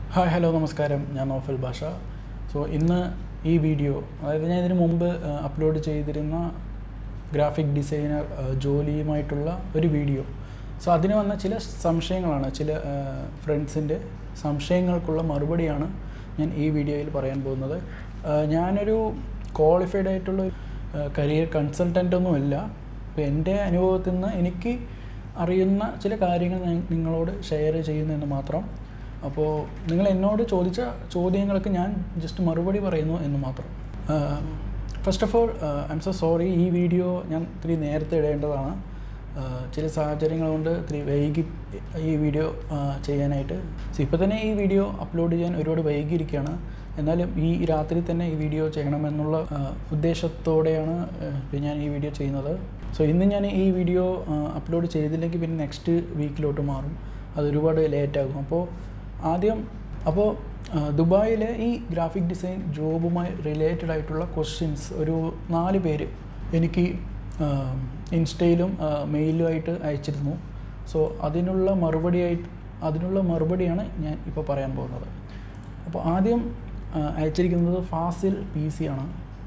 Hi hello നമസ്കാരം ഞാൻ നോഫൽ ഭാഷ സോ ഇന്ന് ഈ വീഡിയോ അതായത് ഞാൻ ഇതിനു മുമ്പ് അപ്ലോഡ് ചെയ്തിരുന്ന ഗ്രാഫിക് ഡിസൈനർ ജോലിയുമായിട്ടുള്ള ഒരു വീഡിയോ സോ അതിന് വന്ന ചില സംശയങ്ങളാണ് ചില ഫ്രണ്ട്സിൻ്റെ സംശയങ്ങൾക്കുള്ള മറുപടിയാണ് ഞാൻ ഈ വീഡിയോയിൽ പറയാൻ പോകുന്നത് ആ, ഞാനൊരു ക്വാളിഫൈഡ് ആയിട്ടുള്ള കരിയർ കൺസൾട്ടൻ്റ് ഒന്നുമല്ല അപ്പോൾ എൻ്റെ അനുഭവത്തിൽ നിന്ന് എനിക്ക് അറിയുന്ന ചില കാര്യങ്ങൾ ഞാൻ നിങ്ങളോട് ഷെയർ ചെയ്യുന്നു എന്ന് മാത്രം അപ്പോൾ നിങ്ങൾ എന്നോട് ചോദിച്ച ചോദ്യങ്ങൾക്ക് ഞാൻ ജസ്റ്റ് മറുപടി പറയുന്നു എന്ന് മാത്രം first of all I'm so sorry ഈ വീഡിയോ ഞാൻ ഇത്തിരി നേരത്തെ ഇടേണ്ടതാണ് ആ, ചില സാഹചര്യങ്ങൾ കൊണ്ട് ഇത്തിരി വൈകി ഈ വീഡിയോ ആ, ചെയ്യാനായിട്ട് സോ ഇപ്പോൾ തന്നെ ഈ വീഡിയോ അപ്ലോഡ് ചെയ്യാൻ ഒരുപാട് വൈകിയിരിക്കുകയാണ് എന്നാലും ഈ രാത്രി തന്നെ ഈ വീഡിയോ ചെയ്യണമെന്നുള്ള ആ, ഉദ്ദേശത്തോടെയാണ് ആ, ഞാൻ ഈ വീഡിയോ ചെയ്യുന്നത് സോ ഇന്ന് ഞാൻ ഈ വീഡിയോ അപ്ലോഡ് ചെയ്തില്ലെങ്കിൽ പിന്നെ നെക്സ്റ്റ് വീക്കിലോട്ട് മാറും അത് ഒരുപാട് ലേറ്റ് ആകും അപ്പോൾ ആദ്യം അപ്പോൾ ദുബായിലെ ഈ ഗ്രാഫിക് ഡിസൈൻ ജോബുമായി റിലേറ്റഡ് ആയിട്ടുള്ള ക്വസ്റ്റ്യൻസ് ഒരു നാല് പേര് എനിക്ക് ഇൻസ്റ്റയിലും മെയിലുമായിട്ട് അയച്ചിരുന്നു സോ അതിനുള്ള മറുപടിയായിട്ട് അതിനുള്ള മറുപടിയാണ് ഞാൻ ഇപ്പോൾ പറയാൻ പോകുന്നത് അപ്പോൾ ആദ്യം ആ, അയച്ചിരിക്കുന്നത് ഫാസിൽ പി സി ആണ്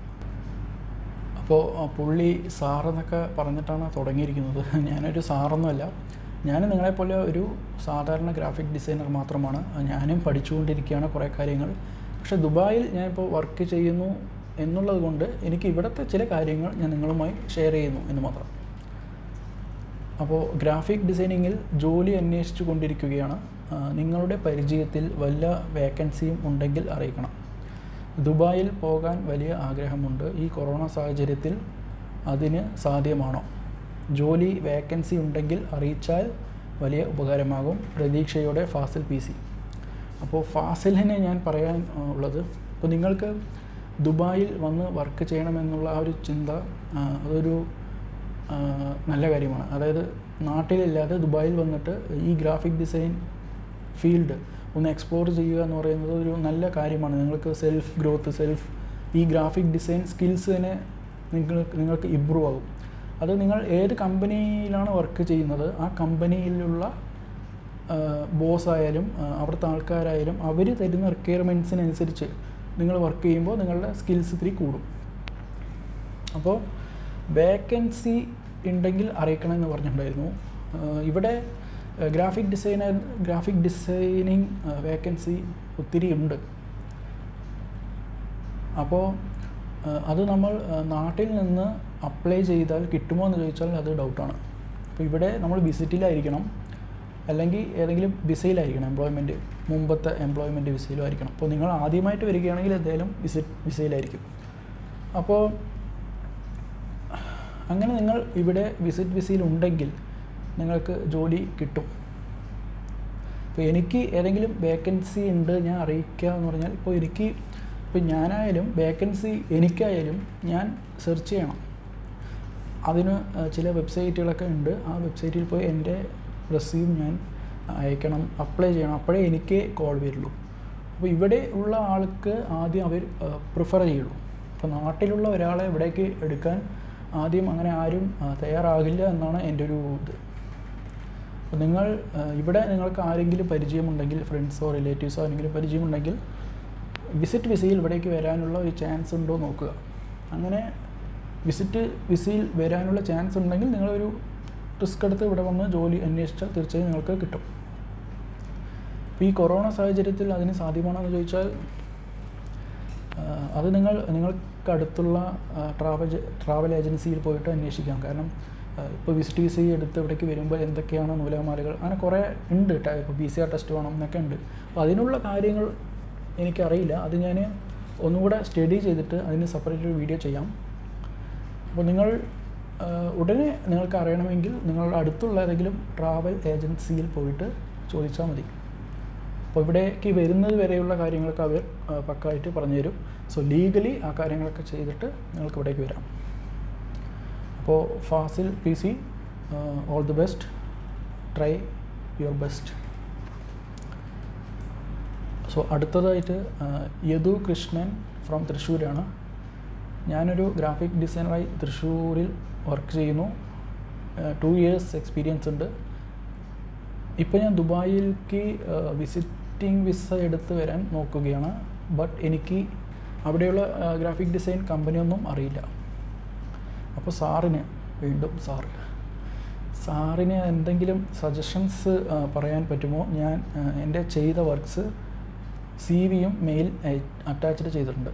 അപ്പോൾ ആ, പുള്ളി സാറെന്നൊക്കെ പറഞ്ഞിട്ടാണ് തുടങ്ങിയിരിക്കുന്നത് ഞാനൊരു സാറൊന്നുമല്ല ഞാൻ നിങ്ങളെപ്പോലെ ഒരു സാധാരണ ഗ്രാഫിക് ഡിസൈനർ മാത്രമാണ് ഞാനും പഠിച്ചുകൊണ്ടിരിക്കുകയാണ് കുറേ കാര്യങ്ങൾ പക്ഷേ ദുബായിൽ ഞാനിപ്പോൾ വർക്ക് ചെയ്യുന്നു എന്നുള്ളത് കൊണ്ട് എനിക്ക് ഇവിടുത്തെ ചില കാര്യങ്ങൾ ഞാൻ നിങ്ങളുമായി ഷെയർ ചെയ്യുന്നു എന്ന് മാത്രം അപ്പോൾ ഗ്രാഫിക് ഡിസൈനിങ്ങിൽ ജോലി അന്വേഷിച്ചു കൊണ്ടിരിക്കുകയാണ് ആ, നിങ്ങളുടെ പരിചയത്തിൽ വല്ല വേക്കൻസിയും ഉണ്ടെങ്കിൽ അറിയിക്കണം ദുബായിൽ പോകാൻ വലിയ ആഗ്രഹമുണ്ട് ഈ കൊറോണ സാഹചര്യത്തിൽ അതിന് സാധ്യമാണോ ജോലി വേക്കൻസി ഉണ്ടെങ്കിൽ അറിയിച്ചാൽ വലിയ ഉപകാരമാകും പ്രതീക്ഷയോടെ ഫാസിൽ പി സി അപ്പോൾ ഫാസിലിനെ ഞാൻ പറയാൻ ആ, ഉള്ളത് ഇപ്പോൾ നിങ്ങൾക്ക് ദുബായിൽ വന്ന് വർക്ക് ചെയ്യണമെന്നുള്ള ആ ഒരു ചിന്ത ആ, അതൊരു ആ, നല്ല കാര്യമാണ് അതായത് നാട്ടിലില്ലാതെ ദുബായിൽ വന്നിട്ട് ഈ ഗ്രാഫിക് ഡിസൈൻ ഫീൽഡ് ഒന്ന് എക്സ്പ്ലോർ ചെയ്യുക എന്ന് പറയുന്നത് ഒരു നല്ല കാര്യമാണ് നിങ്ങൾക്ക് സെൽഫ് ഗ്രോത്ത് സെൽഫ് ഈ ഗ്രാഫിക് ഡിസൈൻ സ്കിൽസ് തന്നെ നിങ്ങൾക്ക് നിങ്ങൾക്ക് ഇമ്പ്രൂവ് ആകും അത് നിങ്ങൾ ഏത് കമ്പനിയിലാണ് വർക്ക് ചെയ്യുന്നത് ആ കമ്പനിയിലുള്ള ബോസ് ആയാലും ആ, അവിടുത്തെ ആൾക്കാരായാലും അവർ തരുന്ന റിക്വയർമെൻറ്റ്സിനനുസരിച്ച് നിങ്ങൾ വർക്ക് ചെയ്യുമ്പോൾ നിങ്ങളുടെ സ്കിൽസ് ഇത്തിരി കൂടും അപ്പോൾ വേക്കൻസി ഉണ്ടെങ്കിൽ അറിയിക്കണം എന്ന് പറഞ്ഞിട്ടുണ്ടായിരുന്നു ആ, ഇവിടെ graphic designer graphic designing vacancy ഒത്തിരി ഉണ്ട് അപ്പോൾ ആ, അത് നമ്മൾ ആ, നാട്ടിൽ നിന്ന് അപ്ലൈ ചെയ്താൽ കിട്ടുമോ എന്ന് ചോദിച്ചാൽ അത് ഡൗട്ടാണ് അപ്പോൾ ഇവിടെ നമ്മൾ വിസിറ്റിലായിരിക്കണം അല്ലെങ്കിൽ ഏതെങ്കിലും വിസയിലായിരിക്കണം എംപ്ലോയ്മെൻറ്റ് മുമ്പത്തെ എംപ്ലോയ്മെൻറ്റ് വിസയിലും ആയിരിക്കണം അപ്പോൾ നിങ്ങൾ ആദ്യമായിട്ട് വരികയാണെങ്കിൽ എന്തായാലും വിസിറ്റ് വിസയിലായിരിക്കും അപ്പോൾ അങ്ങനെ നിങ്ങൾ ഇവിടെ വിസിറ്റ് വിസയിൽ ഉണ്ടെങ്കിൽ നിങ്ങൾക്ക് ജോലി കിട്ടും ഇപ്പോൾ എനിക്ക് ഏതെങ്കിലും വേക്കൻസി ഉണ്ട് ഞാൻ അറിയിക്കുക എന്ന് പറഞ്ഞാൽ ഇപ്പോൾ എനിക്ക് ഇപ്പോൾ ഞാനായാലും വേക്കൻസി എനിക്കായാലും ഞാൻ സെർച്ച് ചെയ്യണം അതിന് ആ, ചില വെബ്സൈറ്റുകളൊക്കെ ഉണ്ട് ആ വെബ്സൈറ്റിൽ പോയി എൻ്റെ റെസ്യൂം ഞാൻ അയക്കണം അപ്ലൈ ചെയ്യണം അപ്പോഴേ എനിക്ക് കോൾ വരുള്ളൂ അപ്പോൾ ഇവിടെ ഉള്ള ആൾക്ക് ആദ്യം അവർ പ്രിഫർ ചെയ്യുള്ളൂ അപ്പോൾ നാട്ടിലുള്ള ഒരാളെ ഇവിടേക്ക് എടുക്കാൻ ആദ്യം അങ്ങനെ ആരും ആ, തയ്യാറാകില്ല എന്നാണ് എൻ്റെ ഒരു ഇത് അപ്പോൾ നിങ്ങൾ ആ, ഇവിടെ നിങ്ങൾക്ക് ആരെങ്കിലും പരിചയമുണ്ടെങ്കിൽ ഫ്രണ്ട്സോ റിലേറ്റീവ്സോ ആരെങ്കിലും പരിചയമുണ്ടെങ്കിൽ വിസിറ്റ് വിസയിൽ ഇവിടേക്ക് വരാനുള്ള ഒരു ചാൻസ് ഉണ്ടോ നോക്കുക അങ്ങനെ വിസിറ്റ് വിസയിൽ വരാനുള്ള ചാൻസ് ഉണ്ടെങ്കിൽ നിങ്ങളൊരു റിസ്ക് എടുത്ത് ഇവിടെ വന്ന് ജോലി അന്വേഷിച്ചാൽ തീർച്ചയായും നിങ്ങൾക്ക് കിട്ടും അപ്പോൾ ഈ കൊറോണ സാഹചര്യത്തിൽ അതിന് സാധ്യമാണോ എന്ന് ചോദിച്ചാൽ ആ, അത് നിങ്ങൾ നിങ്ങൾക്ക് അടുത്തുള്ള ട്രാവൽ ട്രാവൽ ഏജൻസിയിൽ പോയിട്ട് അന്വേഷിക്കാം കാരണം ഇപ്പോൾ വിസിറ്റ് വിസ എടുത്ത് ഇവിടേക്ക് വരുമ്പോൾ എന്തൊക്കെയാണ് നൂലാമാലകൾ അങ്ങനെ കുറേ ഉണ്ട് ഇപ്പോൾ പി സി ആർ ടെസ്റ്റ് വേണം എന്നൊക്കെ ഉണ്ട് അപ്പോൾ അതിനുള്ള കാര്യങ്ങൾ എനിക്കറിയില്ല അത് ഞാൻ ഒന്നുകൂടെ സ്റ്റഡി ചെയ്തിട്ട് അതിന് സെപ്പറേറ്റ് ഒരു വീഡിയോ ചെയ്യാം അപ്പോൾ നിങ്ങൾ ആ, ഉടനെ നിങ്ങൾക്ക് അറിയണമെങ്കിൽ നിങ്ങളുടെ അടുത്തുള്ള ഏതെങ്കിലും ട്രാവൽ ഏജൻസിയിൽ പോയിട്ട് ചോദിച്ചാൽ മതി അപ്പോൾ ഇവിടേക്ക് വരുന്നത് വരെയുള്ള കാര്യങ്ങളൊക്കെ അവർ ആ, പക്കായിട്ട് പറഞ്ഞു തരും സോ ലീഗലി ആ കാര്യങ്ങളൊക്കെ ചെയ്തിട്ട് നിങ്ങൾക്ക് ഇവിടേക്ക് വരാം അപ്പോൾ Fasil P C all the best try your best so അടുത്തതായിട്ട് ആ, യദു കൃഷ്ണൻ ഫ്രം തൃശ്ശൂരാണ് ഞാനൊരു ഗ്രാഫിക് ഡിസൈനറായി തൃശ്ശൂരിൽ വർക്ക് ചെയ്യുന്നു ടു ഇയേഴ്സ് എക്സ്പീരിയൻസ് ഉണ്ട് ഇപ്പോൾ ഞാൻ ദുബായിലേക്ക് വിസിറ്റ് വിസിറ്റിംഗ് വിസ എടുത്ത് വരാൻ നോക്കുകയാണ് ബട്ട് എനിക്ക് അവിടെയുള്ള ഗ്രാഫിക് ഡിസൈൻ കമ്പനിയൊന്നും അറിയില്ല അപ്പോൾ സാറിന് വീണ്ടും സാറ് സാറിന് എന്തെങ്കിലും സജഷൻസ് പറയാൻ പറ്റുമോ ഞാൻ ആ, എൻ്റെ ചെയ്ത വർക്ക്സ് സി വിയും മെയിൽ അറ്റാച്ച്ഡ് ചെയ്തിട്ടുണ്ട്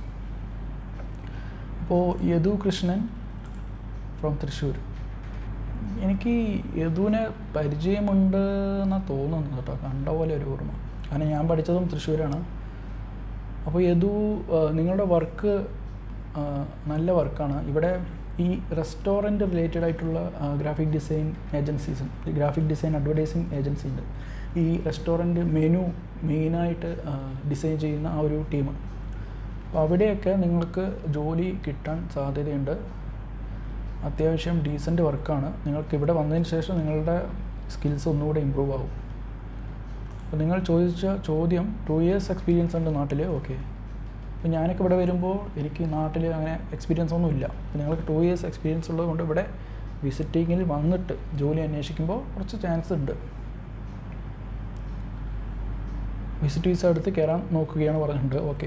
അപ്പോൾ യദു കൃഷ്ണൻ ഫ്രോം തൃശ്ശൂർ എനിക്ക് യദുവിനെ പരിചയമുണ്ട് എന്നാണ് തോന്നുന്നത് കേട്ടോ കണ്ട പോലെ ഒരു ഓർമ്മ കാരണം ഞാൻ പഠിച്ചതും തൃശ്ശൂരാണ് അപ്പോൾ യദു ആ, നിങ്ങളുടെ വർക്ക് നല്ല വർക്കാണ് ഇവിടെ ഈ റെസ്റ്റോറൻറ്റ് റിലേറ്റഡ് ആയിട്ടുള്ള graphic design agencies graphic design advertising agency ഉണ്ട് ഈ റെസ്റ്റോറൻറ്റ് മെനു മെയിനായിട്ട് ഡിസൈൻ ചെയ്യുന്ന ആ ഒരു ടീം അപ്പോൾ അവിടെയൊക്കെ നിങ്ങൾക്ക് ജോലി കിട്ടാൻ സാധ്യതയുണ്ട് അത്യാവശ്യം ഡീസൻറ്റ് വർക്കാണ് നിങ്ങൾക്ക് ഇവിടെ വന്നതിന് ശേഷം നിങ്ങളുടെ സ്കിൽസ് ഒന്നുകൂടെ ഇമ്പ്രൂവ് ആവും അപ്പോൾ നിങ്ങൾ ചോദിച്ച ചോദ്യം ടു ഇയേഴ്സ് എക്സ്പീരിയൻസ് ഉണ്ട് നാട്ടിൽ ഓക്കെ അപ്പോൾ ഞാനൊക്കെ ഇവിടെ വരുമ്പോൾ എനിക്ക് നാട്ടിൽ അങ്ങനെ എക്സ്പീരിയൻസ് ഒന്നും ഇല്ല അപ്പോൾ നിങ്ങൾക്ക് ടു ഇയേഴ്സ് എക്സ്പീരിയൻസ് ഉള്ളതുകൊണ്ട് ഇവിടെ വിസിറ്റിങ്ങിൽ വന്നിട്ട് ജോലി അന്വേഷിക്കുമ്പോൾ കുറച്ച് ചാൻസ് ഉണ്ട് വിസിറ്റ് വിസ എടുത്ത് കയറാൻ നോക്കുകയാണ് പറഞ്ഞിട്ടുണ്ട് ഓക്കെ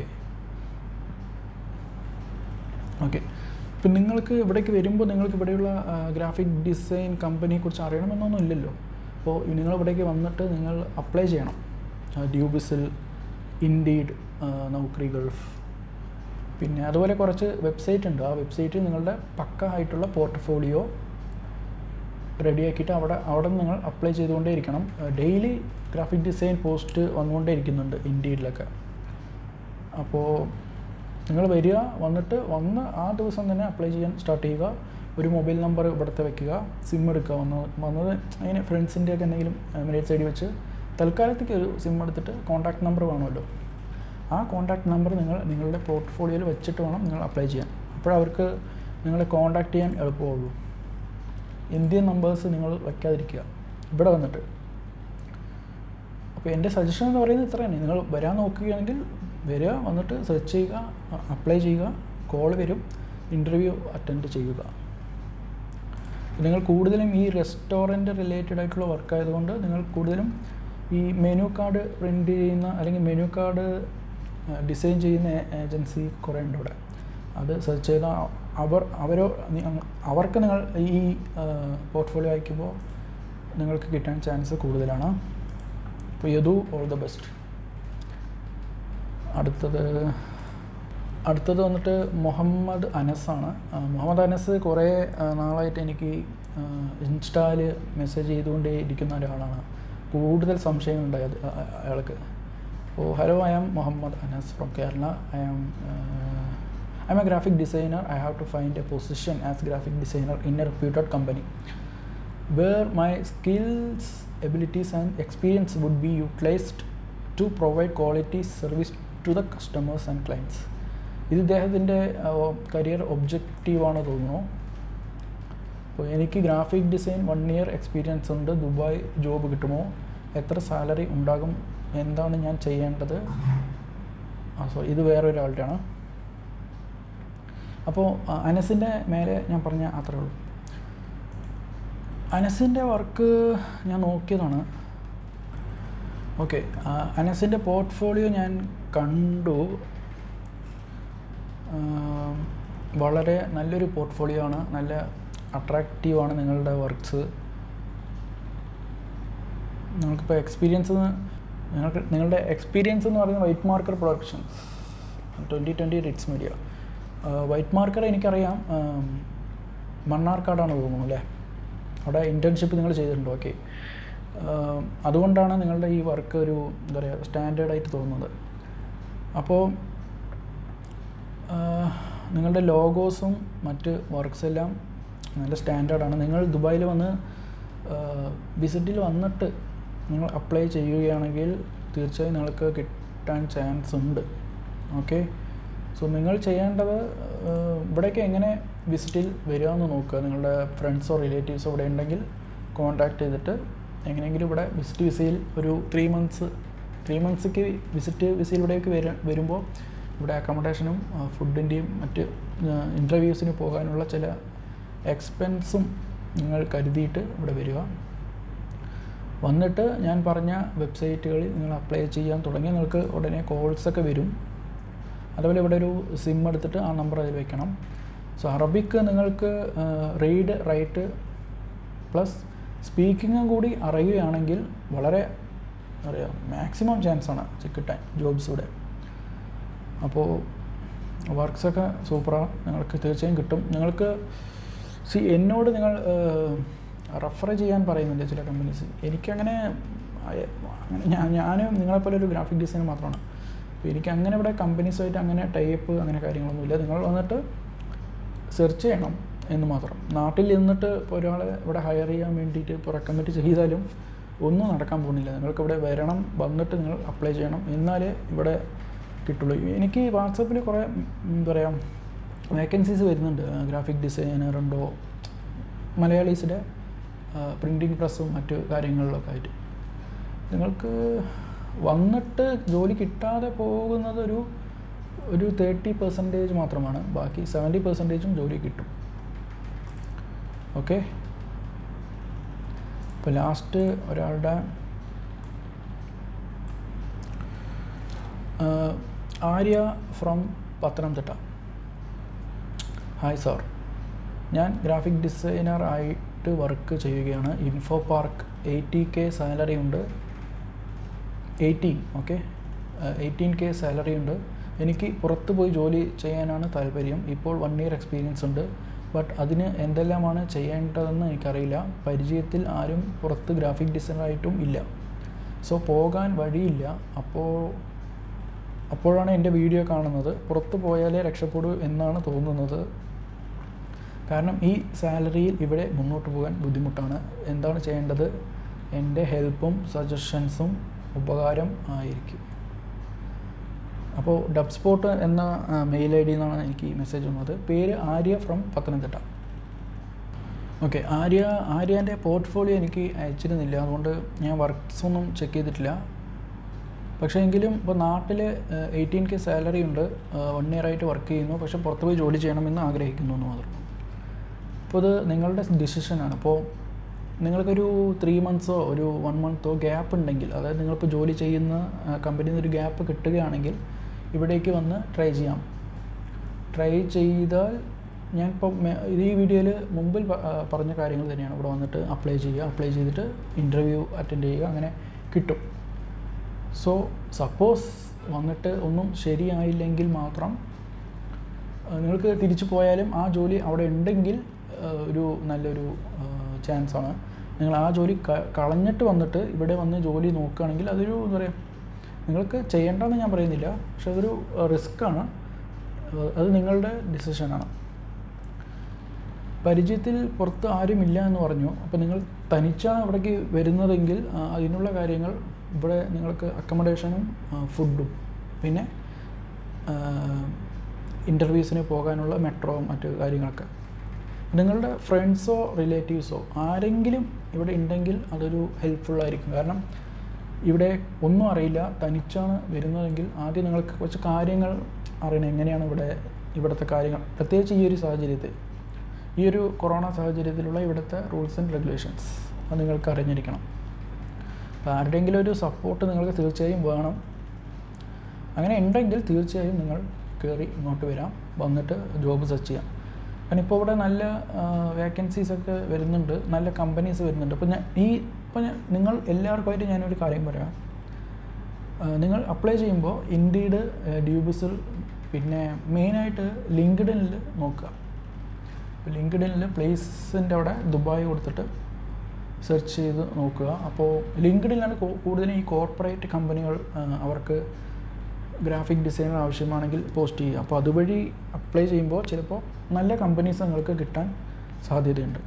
ഓക്കെ ഇപ്പം നിങ്ങൾക്ക് ഇവിടേക്ക് വരുമ്പോൾ നിങ്ങൾക്ക് ഇവിടെയുള്ള ഗ്രാഫിക് ഡിസൈൻ കമ്പനിയെ കുറിച്ച് അറിയണമെന്നൊന്നും ഇല്ലല്ലോ അപ്പോൾ നിങ്ങൾ ഇവിടേക്ക് വന്നിട്ട് നിങ്ങൾ അപ്ലൈ ചെയ്യണം ഡ്യൂബിസിൽ ഇൻഡീഡ് നൗക്രി ഗൾഫ് പിന്നെ അതുപോലെ കുറച്ച് വെബ്സൈറ്റ് ഉണ്ട് ആ വെബ്സൈറ്റിൽ നിങ്ങളുടെ പക്ക ആയിട്ടുള്ള പോർട്ട്ഫോളിയോ റെഡിയാക്കിയിട്ട് അവിടെ അവിടെ നിന്ന് നിങ്ങൾ അപ്ലൈ ചെയ്തുകൊണ്ടേ ഇരിക്കണം ഡെയിലി ഗ്രാഫിക് ഡിസൈൻ പോസ്റ്റ് വന്നുകൊണ്ടേ ഇരിക്കുന്നുണ്ട് ഇൻഡീഡിലൊക്കെ അപ്പോൾ നിങ്ങൾ വരിക വന്നിട്ട് വന്ന് ആ ദിവസം തന്നെ അപ്ലൈ ചെയ്യാൻ സ്റ്റാർട്ട് ചെയ്യുക ഒരു മൊബൈൽ നമ്പർ ഇവിടുത്തെ വെക്കുക സിം എടുക്കുക വന്ന് വന്നത് അതിന് ഫ്രണ്ട്സിൻ്റെ ഒക്കെ എന്തെങ്കിലും എമിറേറ്റ്സ് ഐ ഡി വെച്ച് തൽക്കാലത്തേക്ക് ഒരു സിം എടുത്തിട്ട് കോൺടാക്ട് നമ്പർ വേണമല്ലോ ആ കോൺടാക്ട് നമ്പർ നിങ്ങൾ നിങ്ങളുടെ പോർട്ട്ഫോളിയോയിൽ വെച്ചിട്ട് വേണം നിങ്ങൾ അപ്ലൈ ചെയ്യാൻ അപ്പോഴവർക്ക് നിങ്ങളെ കോൺടാക്ട് ചെയ്യാൻ എളുപ്പമുള്ളൂ ഇന്ത്യൻ നമ്പേഴ്സ് നിങ്ങൾ വയ്ക്കാതിരിക്കുക ഇവിടെ വന്നിട്ട് അപ്പോൾ എൻ്റെ സജഷൻ എന്ന് പറയുന്നത് ഇത്ര തന്നെ നിങ്ങൾ വരാൻ നോക്കുകയാണെങ്കിൽ വരിക വന്നിട്ട് സെർച്ച് ചെയ്യുക അപ്ലൈ ചെയ്യുക കോൾ വരും ഇൻ്റർവ്യൂ അറ്റൻഡ് ചെയ്യുക നിങ്ങൾ കൂടുതലും ഈ റെസ്റ്റോറൻറ്റ് റിലേറ്റഡ് ആയിട്ടുള്ള വർക്ക് ആയതുകൊണ്ട് നിങ്ങൾ കൂടുതലും ഈ മെനു കാർഡ് പ്രിൻ്റ് ചെയ്യുന്ന അല്ലെങ്കിൽ മെനു കാർഡ് ഡിസൈൻ ചെയ്യുന്ന ഏജൻസി കുറേ ഉണ്ട് ഇവിടെ അത് സെർച്ച് ചെയ്താൽ അവർ അവരോ നി- അവർക്ക് നിങ്ങൾ ഈ പോർട്ട്ഫോളിയോ അയക്കുമ്പോൾ നിങ്ങൾക്ക് കിട്ടാൻ ചാൻസ് കൂടുതലാണ് അപ്പോൾ യദു ഓൾ ദ ബെസ്റ്റ് അടുത്തത് അടുത്തത് വന്നിട്ട് മുഹമ്മദ് അനസാണ് ആ, മുഹമ്മദ് അനസ് കുറേ ആ, നാളായിട്ട് എനിക്ക് ഇൻസ്റ്റായിൽ മെസ്സേജ് ചെയ്തുകൊണ്ടേ ഇരിക്കുന്ന ഒരാളാണ് കൂടുതൽ സംശയങ്ങളുണ്ടായി അത് അ- അ- അയാൾക്ക് അപ്പോൾ hello I am Muhammad Anas from Kerala I am I'm a graphic designer I have to find a position as graphic designer in a reputed company where my skills, abilities, and experience would be utilized to provide quality service to the customers and clients. ഇത് ഇദ്ദേഹത്തിൻ്റെ career ഒബ്ജക്റ്റീവാണ് തോന്നുന്നു അപ്പോൾ എനിക്ക് graphic design one year experience ഉണ്ട് Dubai job കിട്ടുമോ എത്ര salary ഉണ്ടാകും എന്താണ് ഞാൻ ചെയ്യേണ്ടത് ആ സോറി ഇത് വേറൊരാളുടെ ആണ് അപ്പോൾ അനസിൻ്റെ മേലെ ഞാൻ പറഞ്ഞ അത്രേ ഉള്ളൂ അനസിൻ്റെ വർക്ക് ഞാൻ നോക്കിയതാണ് ഓക്കെ അനസിൻ്റെ പോർട്ട്ഫോളിയോ ഞാൻ കണ്ടു ആ, വളരെ നല്ലൊരു പോർട്ട്ഫോളിയോ ആണ് നല്ല അട്രാക്റ്റീവാണ് നിങ്ങളുടെ വർക്ക്സ് നിങ്ങൾക്കിപ്പോൾ എക്സ്പീരിയൻസ് നിങ്ങൾക്ക് നിങ്ങളുടെ എക്സ്പീരിയൻസ് എന്ന് പറയുന്നത് white marker productions twenty twenty ritz media white marker എനിക്കറിയാം ആം, മണ്ണാർക്കാടാണ് തോന്നുന്നു അല്ലേ അവിടെ ഇൻറ്റേൺഷിപ്പ് നിങ്ങൾ ചെയ്തിട്ടുണ്ട് ഓക്കെ അതുകൊണ്ടാണ് നിങ്ങളുടെ ഈ വർക്ക് ഒരു എന്താ പറയുക സ്റ്റാൻഡേർഡായിട്ട് തോന്നുന്നത് അപ്പോൾ ആഹ്, നിങ്ങളുടെ ലോഗോസും മറ്റ് വർക്ക്സ് എല്ലാം നല്ല സ്റ്റാൻഡേർഡാണ് നിങ്ങൾ ദുബായിൽ വന്ന് വിസിറ്റിൽ വന്നിട്ട് നിങ്ങൾ അപ്ലൈ ചെയ്യുകയാണെങ്കിൽ തീർച്ചയായും നിങ്ങൾക്ക് കിട്ടാൻ ചാൻസ് ഉണ്ട് ഓക്കെ സോ നിങ്ങൾ ചെയ്യേണ്ടത് ആഹ്, ഇവിടേക്ക് എങ്ങനെ വിസിറ്റിൽ വരിക എന്ന് നോക്കുക നിങ്ങളുടെ ഫ്രണ്ട്സോ റിലേറ്റീവ്സോ ഇവിടെ ഉണ്ടെങ്കിൽ കോൺടാക്ട് ചെയ്തിട്ട് എങ്ങനെയെങ്കിലും ഇവിടെ വിസിറ്റ് വിസയിൽ ഒരു ത്രീ മന്ത്സ് ത്രീ മന്ത്സ്ക്ക് വിസിറ്റ് വിസയിൽ ഇവിടേക്ക് വര വരുമ്പോൾ ഇവിടെ അക്കോമഡേഷനും ഫുഡിൻ്റെയും മറ്റ് ഇൻ്റർവ്യൂസിന് പോകാനുള്ള ചില എക്സ്പെൻസും നിങ്ങൾ കരുതിയിട്ട് ഇവിടെ വരിക വന്നിട്ട് ഞാൻ പറഞ്ഞ വെബ്സൈറ്റുകളിൽ നിങ്ങൾ അപ്ലൈ ചെയ്യാൻ തുടങ്ങി നിങ്ങൾക്ക് ഉടനെ കോൾസൊക്കെ വരും അതുപോലെ ഇവിടെ ഒരു സിം എടുത്തിട്ട് ആ നമ്പർ അതിൽ വെക്കണം സോ അറബിക്ക് നിങ്ങൾക്ക് റീഡ് റൈറ്റ് പ്ലസ് സ്പീക്കിങ്ങും കൂടി അറിയുകയാണെങ്കിൽ വളരെ എന്താ പറയുക മാക്സിമം ചാൻസാണ് കിട്ടാൻ ജോബ്സ് ഇവിടെ അപ്പോൾ വർക്ക്സൊക്കെ സൂപ്പറാണ് നിങ്ങൾക്ക് തീർച്ചയായും കിട്ടും നിങ്ങൾക്ക് സി എന്നോട് നിങ്ങൾ റെഫർ ചെയ്യാൻ പറയുന്നുണ്ട് ചില കമ്പനീസ് എനിക്കങ്ങനെ അയ- അങ്ങനെ ഞാൻ ഞാനും നിങ്ങളെപ്പോലെ ഒരു ഗ്രാഫിക് ഡിസൈനർ മാത്രമാണ് അപ്പോൾ എനിക്ക് അങ്ങനെ ഇവിടെ കമ്പനീസുമായിട്ട് അങ്ങനെ ടൈപ്പ് അങ്ങനെ കാര്യങ്ങളൊന്നുമില്ല നിങ്ങൾ വന്നിട്ട് സെർച്ച് ചെയ്യണം എന്ന് മാത്രം നാട്ടിൽ നിന്നിട്ട് ഇപ്പോൾ ഒരാളെ ഇവിടെ ഹയർ ചെയ്യാൻ വേണ്ടിയിട്ട് ഇപ്പോൾ റെക്കമെൻഡ് ചെയ്താലും ഒന്നും നടക്കാൻ പോകുന്നില്ല നിങ്ങൾക്ക് ഇവിടെ വരണം വന്നിട്ട് നിങ്ങൾ അപ്ലൈ ചെയ്യണം എന്നാലേ ഇവിടെ കിട്ടുള്ളൂ എനിക്ക് വാട്സപ്പിൽ കുറേ ഉം, എന്താ പറയുക വേക്കൻസീസ് വരുന്നുണ്ട് ഗ്രാഫിക് ഡിസൈനർ ഉണ്ടോ മലയാളീസിൻ്റെ പ്രിൻറ്റിങ് പ്രസ്സും മറ്റു കാര്യങ്ങളിലൊക്കെ ആയിട്ട് നിങ്ങൾക്ക് വന്നിട്ട് ജോലി കിട്ടാതെ പോകുന്നത് ഒരു ഒരു തേർട്ടി പെർസെൻറ്റേജ് മാത്രമാണ് ബാക്കി സെവൻറ്റി പെർസെൻറ്റേജും ജോലി കിട്ടും ഓക്കെ ഇപ്പോൾ ലാസ്റ്റ് ഒരാളുടെ ആഹ്, Arya from Pathanamthitta hi sir ഞാൻ ഗ്രാഫിക് ഡിസൈനർ ആയിട്ട് വർക്ക് ചെയ്യുകയാണ് info park eighty K salary ഉണ്ട് eighteen okay eighteen K salary ഉണ്ട് എനിക്ക് പുറത്ത് പോയി ജോലി ചെയ്യാനാണ് താല്പര്യം ഇപ്പോൾ വൺ ഇയർ എക്സ്പീരിയൻസ് ഉണ്ട് ബട്ട് അതിന് എന്തെല്ലാമാണ് ചെയ്യേണ്ടതെന്ന് എനിക്കറിയില്ല പരിചയത്തിൽ ആരും പുറത്ത് ഗ്രാഫിക് ഡിസൈനറായിട്ടും ഇല്ല സോ പോകാൻ വഴിയില്ല അപ്പോൾ അപ്പോഴാണ് എൻ്റെ വീഡിയോ കാണുന്നത് പുറത്ത് പോയാലേ രക്ഷപ്പെടൂ എന്നാണ് തോന്നുന്നത് കാരണം ഈ സാലറിയിൽ ഇവിടെ മുന്നോട്ട് പോകാൻ ബുദ്ധിമുട്ടാണ് എന്താണ് ചെയ്യേണ്ടത് എൻ്റെ ഹെൽപ്പും സജഷൻസും ഉപകാരം ആയിരിക്കും അപ്പോൾ ഡബ് സ്പോട്ട് എന്ന മെയിൽ ഐ ഡി എന്നാണ് എനിക്ക് ഈ മെസ്സേജ് വന്നത് പേര് ആര്യ ഫ്രം പത്തനംതിട്ട ഓക്കെ ആര്യ ആര്യാൻ്റെ പോർട്ട്ഫോളിയോ എനിക്ക് അയച്ചിരുന്നില്ല അതുകൊണ്ട് ഞാൻ വർക്ക്സ് ഒന്നും ചെക്ക് ചെയ്തിട്ടില്ല പക്ഷേ എങ്കിലും ഇപ്പോൾ നാട്ടിൽ എയ്റ്റീൻ കെ സാലറി ഉണ്ട് വൺ ഇയർ ആയിട്ട് വർക്ക് ചെയ്യുന്നു പക്ഷേ പുറത്ത് പോയി ജോലി ചെയ്യണമെന്ന് ആഗ്രഹിക്കുന്നു എന്ന് മാത്രം അപ്പോൾ ഇത് നിങ്ങളുടെ ഡിസിഷനാണ് അപ്പോൾ നിങ്ങൾക്കൊരു ത്രീ മന്ത്സോ ഒരു വൺ മന്തോ ഗ്യാപ്പ് ഉണ്ടെങ്കിൽ അതായത് നിങ്ങളിപ്പോൾ ജോലി ചെയ്യുന്ന കമ്പനിയിൽ നിന്ന് ഒരു ഗ്യാപ്പ് കിട്ടുകയാണെങ്കിൽ ഇവിടേക്ക് വന്ന് ട്രൈ ചെയ്യാം ട്രൈ ചെയ്താൽ ഞാൻ ഇപ്പോൾ ഈ വീഡിയോയിൽ മുമ്പിൽ പ- ആ, പറഞ്ഞ കാര്യങ്ങൾ തന്നെയാണ് ഇവിടെ വന്നിട്ട് അപ്ലൈ ചെയ്യുക അപ്ലൈ ചെയ്തിട്ട് ഇൻ്റർവ്യൂ അറ്റൻഡ് ചെയ്യുക അങ്ങനെ കിട്ടും സോ സപ്പോസ് വന്നിട്ട് ഒന്നും ശരിയായില്ലെങ്കിൽ മാത്രം ആ, നിങ്ങൾക്ക് തിരിച്ചു പോയാലും ആ ജോലി അവിടെ ഉണ്ടെങ്കിൽ ആ, ഒരു നല്ലൊരു ചാൻസ് ആണ് നിങ്ങൾ ആ ജോലി ക- കളഞ്ഞിട്ട് വന്നിട്ട് ഇവിടെ വന്ന് ജോലി നോക്കുകയാണെങ്കിൽ അതൊരു എന്താ പറയുക നിങ്ങൾക്ക് ചെയ്യേണ്ടെന്ന് ഞാൻ പറയുന്നില്ല പക്ഷെ അതൊരു റിസ്ക്കാണ് അത് നിങ്ങളുടെ ഡിസിഷനാണ് പരിചയത്തിൽ പുറത്ത് ആരുമില്ല എന്ന് പറഞ്ഞു അപ്പോൾ നിങ്ങൾ തനിച്ചാണ് അവിടേക്ക് വരുന്നതെങ്കിൽ ആ, അതിനുള്ള കാര്യങ്ങൾ ഇവിടെ നിങ്ങൾക്ക് അക്കമഡേഷനും ഫുഡും പിന്നെ ഇൻ്റർവ്യൂസിന് പോകാനുള്ള മെട്രോവും മറ്റു കാര്യങ്ങളൊക്കെ നിങ്ങളുടെ ഫ്രണ്ട്സോ റിലേറ്റീവ്സോ ആരെങ്കിലും ഇവിടെ ഉണ്ടെങ്കിൽ അതൊരു ഹെൽപ്ഫുൾ ആയിരിക്കും കാരണം ഇവിടെ ഒന്നും അറിയില്ല തനിച്ചാണ് വരുന്നതെങ്കിൽ ആദ്യം നിങ്ങൾക്ക് കുറച്ച് കാര്യങ്ങൾ അറിയണം എങ്ങനെയാണ് ഇവിടെ ഇവിടുത്തെ കാര്യങ്ങൾ പ്രത്യേകിച്ച് ഈ ഒരു സാഹചര്യത്തിൽ ഈ ഒരു കൊറോണ സാഹചര്യത്തിലുള്ള ഇവിടുത്തെ റൂൾസ് ആൻഡ് റെഗുലേഷൻസ് അത് നിങ്ങൾക്ക് അറിഞ്ഞിരിക്കണം അപ്പോൾ ആരുടെയെങ്കിലും ഒരു സപ്പോർട്ട് നിങ്ങൾക്ക് തീർച്ചയായും വേണം അങ്ങനെ ഉണ്ടെങ്കിൽ തീർച്ചയായും നിങ്ങൾ കയറി ഇങ്ങോട്ട് വരാം വന്നിട്ട് ജോബ് സെർച്ച് ചെയ്യാം കാരണം ഇപ്പോൾ ഇവിടെ നല്ല വേക്കൻസീസ് ഒക്കെ വരുന്നുണ്ട് നല്ല കമ്പനീസ് വരുന്നുണ്ട് അപ്പോൾ ഞാൻ ഈ ഇപ്പോൾ ഞാൻ നിങ്ങൾ എല്ലാവർക്കുമായിട്ട് ഞാനൊരു കാര്യം പറയാം ആ, നിങ്ങൾ അപ്ലൈ ചെയ്യുമ്പോൾ ഇൻഡീഡ് ഡ്യൂബിസിൽ പിന്നെ മെയിനായിട്ട് ലിങ്ക്ഡിനിൽ നോക്കുക ഇപ്പോൾ ലിങ്ക്ഡിനിൽ പ്ലേസിൻ്റെ അവിടെ ദുബായ് കൊടുത്തിട്ട് സെർച്ച് ചെയ്ത് നോക്കുക അപ്പോൾ ലിങ്ക്ഡിനിലാണ് കൂടുതലും ഈ കോർപ്പറേറ്റ് കമ്പനികൾ ആ, അവർക്ക് ഗ്രാഫിക് ഡിസൈനർ ആവശ്യമാണെങ്കിൽ പോസ്റ്റ് ചെയ്യുക അപ്പോൾ അതുവഴി അപ്ലൈ ചെയ്യുമ്പോൾ ചിലപ്പോൾ നല്ല കമ്പനീസ് നിങ്ങൾക്ക് കിട്ടാൻ സാധ്യതയുണ്ട്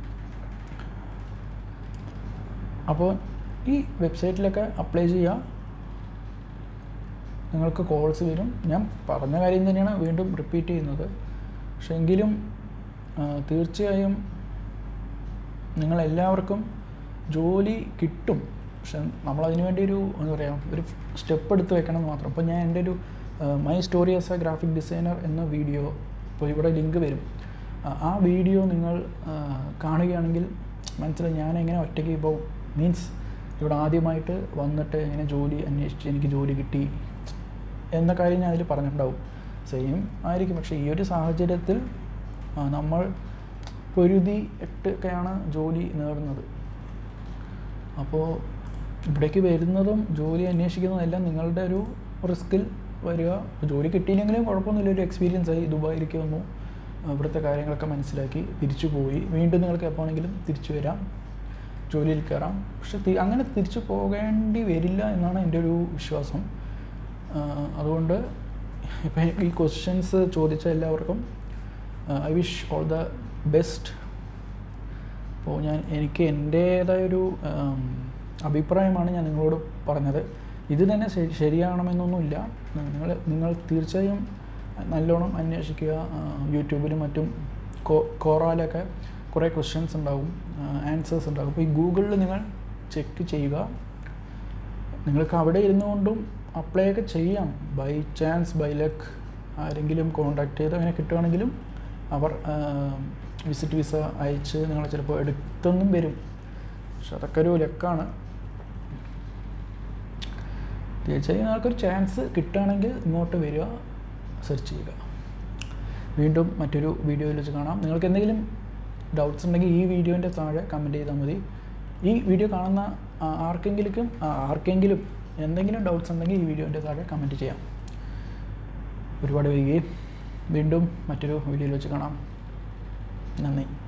അപ്പോൾ ഈ വെബ്സൈറ്റിലൊക്കെ അപ്ലൈ ചെയ്യുക നിങ്ങൾക്ക് കോൾസ് വരും ഞാൻ പറഞ്ഞ കാര്യം തന്നെയാണ് വീണ്ടും റിപ്പീറ്റ് ചെയ്യുന്നത് പക്ഷേ എങ്കിലും ആ, തീർച്ചയായും നിങ്ങളെല്ലാവർക്കും ജോലി കിട്ടും പക്ഷെ നമ്മളതിനു വേണ്ടി ഒരു എന്താ പറയുക ഒരു സ്റ്റെപ്പ് എടുത്ത് വെക്കണം എന്ന് മാത്രം അപ്പോൾ ഞാൻ എൻ്റെ ഒരു my story as a graphic designer എന്ന വീഡിയോ ഇപ്പോൾ ഇവിടെ ലിങ്ക് വരും ആ, ആ വീഡിയോ നിങ്ങൾ ആ, കാണുകയാണെങ്കിൽ മനസ്സിലായി ഞാൻ എങ്ങനെ ഒറ്റയ്ക്ക് ഇപ്പോൾ മീൻസ് ഇവിടെ ആദ്യമായിട്ട് വന്നിട്ട് ഇങ്ങനെ ജോലി അന്വേഷിച്ച് എനിക്ക് ജോലി കിട്ടി എന്ന കാര്യം ഞാൻ അതിൽ പറഞ്ഞിട്ടുണ്ടാവും സെയിം ആയിരിക്കും പക്ഷേ ഈ ഒരു സാഹചര്യത്തിൽ ആ, നമ്മൾ പൊരുതി ഇട്ടൊക്കെയാണ് ജോലി നേടുന്നത് അപ്പോൾ ഇവിടേക്ക് വരുന്നതും ജോലി അന്വേഷിക്കുന്നതെല്ലാം നിങ്ങളുടെ ഒരു റിസ്കിൽ വരിക ജോലി കിട്ടിയില്ലെങ്കിലും കുഴപ്പമൊന്നുമില്ല ഒരു എക്സ്പീരിയൻസ് ആയി ദുബായിലേക്ക് വന്നു ഇവിടുത്തെ കാര്യങ്ങളൊക്കെ മനസ്സിലാക്കി തിരിച്ചു പോയി വീണ്ടും നിങ്ങൾക്ക് എപ്പോൾ വേണമെങ്കിലും തിരിച്ചു വരാം ജോലിയിൽ കയറാം പക്ഷെ തി- അങ്ങനെ തിരിച്ചു പോകേണ്ടി വരില്ല എന്നാണ് എൻ്റെ ഒരു വിശ്വാസം ആ, അതുകൊണ്ട് ഇപ്പം ഈ ക്വസ്റ്റ്യൻസ് ചോദിച്ച എല്ലാവർക്കും I wish all the best അപ്പോൾ ഞാൻ എനിക്ക് എൻ്റേതായൊരു ആം, അഭിപ്രായമാണ് ഞാൻ നിങ്ങളോട് പറഞ്ഞത് ഇത് തന്നെ ശരി- ശരിയാകണമെന്നൊന്നുമില്ല നിങ്ങൾ നിങ്ങൾ തീർച്ചയായും നല്ലോണം അന്വേഷിക്കുക ആ, യൂട്യൂബിലും മറ്റും കോ കോറാലൊക്കെ കുറേ ക്വസ്റ്റ്യൻസ് ഉണ്ടാവും ആൻസേഴ്സ് ഉണ്ടാവും അപ്പോൾ ഈ ഗൂഗിളിൽ നിങ്ങൾ ചെക്ക് ചെയ്യുക നിങ്ങൾക്ക് അവിടെ ഇരുന്നുകൊണ്ടും അപ്ലൈ ഒക്കെ ചെയ്യാം ബൈ ചാൻസ് ബൈ ലക്ക് ആരെങ്കിലും കോണ്ടാക്ട് ചെയ്ത് അങ്ങനെ കിട്ടുകയാണെങ്കിലും അവർ വിസിറ്റ് വിസ അയച്ച് നിങ്ങളെ ചിലപ്പോൾ എടുത്തൊന്നും വരും പക്ഷെ അതൊക്കെ ഒരു ലക്കാണ് തീർച്ചയായും നിങ്ങൾക്കൊരു ചാൻസ് കിട്ടുകയാണെങ്കിൽ ഇങ്ങോട്ട് വരിക സെർച്ച് ചെയ്യുക വീണ്ടും മറ്റൊരു വീഡിയോയിൽ വെച്ച് കാണാം നിങ്ങൾക്ക് എന്തെങ്കിലും ഡൗട്ട്സ് ഉണ്ടെങ്കിൽ ഈ വീഡിയോൻ്റെ താഴെ കമൻറ്റ് ചെയ്താൽ മതി ഈ വീഡിയോ കാണുന്ന ആ, ആർക്കെങ്കിലും ആ, ആർക്കെങ്കിലും എന്തെങ്കിലും ഡൗട്ട്സ് ഉണ്ടെങ്കിൽ ഈ വീഡിയോൻ്റെ താഴെ കമൻറ്റ് ചെയ്യാം ഒരുപാട് വൈകി വീണ്ടും മറ്റൊരു വീഡിയോയിൽ വെച്ച് കാണാം നന്ദി